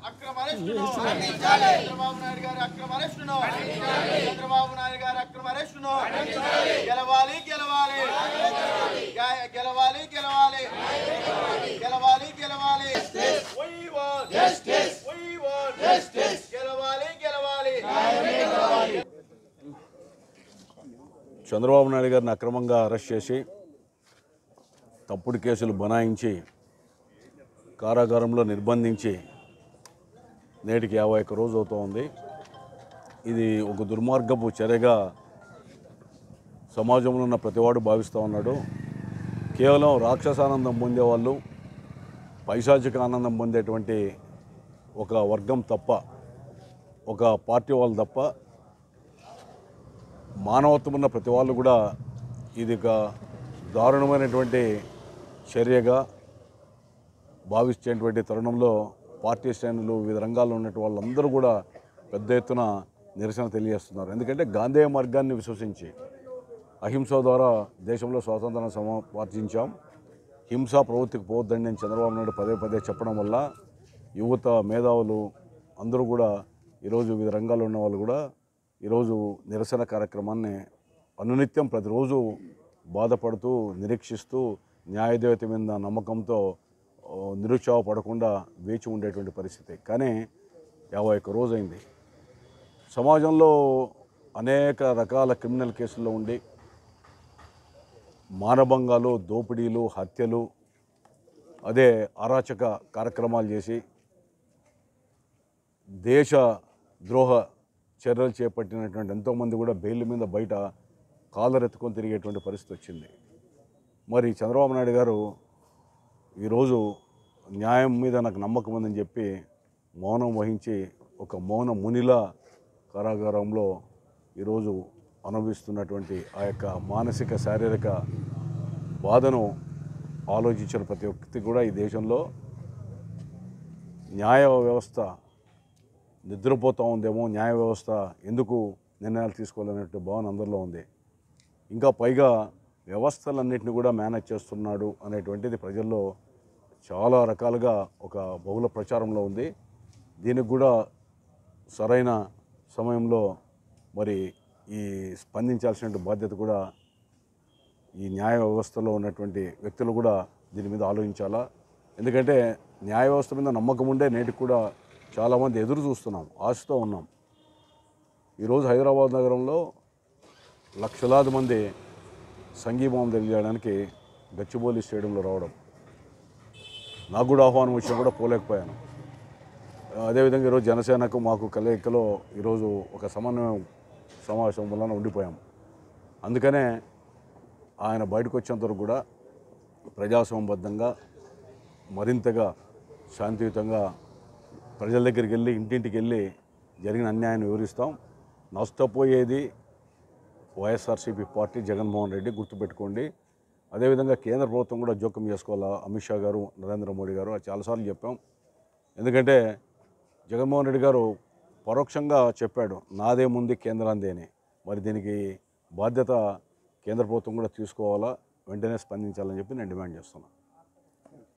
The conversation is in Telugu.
అక్రమ అరెస్టును చంద్రబాబు నాయుడు గారి అక్రమ అరెస్టును చంద్రబాబు నాయుడు గారి అక్రమ అరెస్టును గెలవాలి గెలవాలి గా- గెలవాలి గెలవాలి గెలవాలి గెలవాలి We want justice. We want justice. గెలవాలి గెలవాలి చంద్రబాబు నాయుడు గారిని అక్రమంగా అరెస్ట్ చేసి తప్పుడు కేసులు బనాయించి కారాగారంలో నిర్బంధించి నేటికి యాభై ఒక్క రోజు అవుతూ ఉంది ఇది ఒక దుర్మార్గపు చర్యగా సమాజంలో ఉన్న ప్రతివాడు భావిస్తూ ఉన్నాడు కేవలం రాక్షసానందం పొందేవాళ్ళు పైశాచిక ఆనందం పొందేటువంటి ఒక వర్గం తప్ప ఒక పార్టీ వాళ్ళు తప్ప మానవత్వం ఉన్న ప్రతి వాళ్ళు కూడా ఇది ఒక దారుణమైనటువంటి చర్యగా భావించేటువంటి తరుణంలో పార్టీ శ్రేణులు వివిధ రంగాల్లో ఉన్నటువంటి వాళ్ళందరూ కూడా పెద్ద ఎత్తున నిరసన తెలియజేస్తున్నారు ఎందుకంటే గాంధేయ మార్గాన్ని విశ్వసించి అహింస ద్వారా దేశంలో స్వాతంత్రం సమార్జించాం హింస ప్రవృత్తికి పోవద్దని నేను చంద్రబాబు నాయుడు పదే పదే చెప్పడం వల్ల యువత మేధావులు అందరూ కూడా ఈరోజు వివిధ రంగాల్లో ఉన్న వాళ్ళు కూడా ఈరోజు నిరసన కార్యక్రమాన్ని అనునిత్యం ప్రతిరోజు బాధపడుతూ నిరీక్షిస్తూ న్యాయదేవత మీద నమ్మకంతో ఆ, నిరుత్సాహపడకుండా వేచి ఉండేటువంటి పరిస్థితి కానీ యాభై ఒక్క రోజు అయింది సమాజంలో అనేక రకాల క్రిమినల్ కేసుల్లో ఉండి మానభంగాలు దోపిడీలు హత్యలు అదే అరాచక కార్యక్రమాలు చేసి దేశ ద్రోహ చర్యలు చేపట్టినటువంటి ఎంతోమంది కూడా బెయిల్ మీద బయట కాలరెత్తుకొని తిరిగేటువంటి పరిస్థితి వచ్చింది మరి చంద్రబాబు నాయుడు గారు ఈరోజు న్యాయం మీద నాకు నమ్మకం ఉందని చెప్పి మౌనం వహించి ఒక మౌన మునిలా కారాగారంలో ఈరోజు అనుభవిస్తున్నటువంటి ఆ యొక్క మానసిక శారీరక బాధను ఆలోచించిన ప్రతి వ్యక్తి కూడా ఈ దేశంలో న్యాయ వ్యవస్థ నిద్రపోతూ ఉందేమో న్యాయ వ్యవస్థ ఎందుకు నిర్ణయాలు తీసుకోవాలనేటువంటి భావన అందరిలో ఉంది ఇంకా పైగా వ్యవస్థలన్నింటినీ కూడా మేనేజ్ చేస్తున్నాడు అనేటువంటిది ప్రజల్లో చాలా రకాలుగా ఒక బహుళ ప్రచారంలో ఉంది దీనికి కూడా సరైన సమయంలో మరి ఈ స్పందించాల్సిన బాధ్యత కూడా ఈ న్యాయ వ్యవస్థలో ఉన్నటువంటి వ్యక్తులు కూడా దీని మీద ఆలోచించాలా ఎందుకంటే న్యాయ వ్యవస్థ మీద నమ్మకం ఉండే నేటికి కూడా చాలామంది ఎదురు చూస్తున్నాం ఆశతో ఉన్నాం ఈరోజు హైదరాబాద్ నగరంలో లక్షలాది మంది సంఘీభావం తెలియజేయడానికి గచ్చిబౌలి స్టేడియంలో రావడం నాకు కూడా ఆహ్వానం వచ్చినా కూడా పోలేకపోయాను అదేవిధంగా ఈరోజు జనసేనకు మాకు కలయికలో ఈరోజు ఒక సమన్వయం సమావేశం వలన ఉండిపోయాం అందుకనే ఆయన బయటకు వచ్చేంత వరకు కూడా ప్రజాస్వామ్యబద్ధంగా మరింతగా శాంతియుతంగా ప్రజల దగ్గరికి వెళ్ళి ఇంటింటికి వెళ్ళి జరిగిన అన్యాయాన్ని వివరిస్తాం నష్టపోయేది వైఎస్ఆర్సీపీ పార్టీ జగన్మోహన్ రెడ్డి గుర్తుపెట్టుకోండి అదేవిధంగా కేంద్ర ప్రభుత్వం కూడా జోక్యం చేసుకోవాలా అమిత్ షా గారు నరేంద్ర మోడీ గారు అది చాలాసార్లు చెప్పాం ఎందుకంటే జగన్మోహన్ రెడ్డి గారు పరోక్షంగా చెప్పాడు నాదే ముందు కేంద్రాందే అని మరి దీనికి బాధ్యత కేంద్ర ప్రభుత్వం కూడా తీసుకోవాలా వెంటనే స్పందించాలని చెప్పి నేను డిమాండ్ చేస్తున్నాను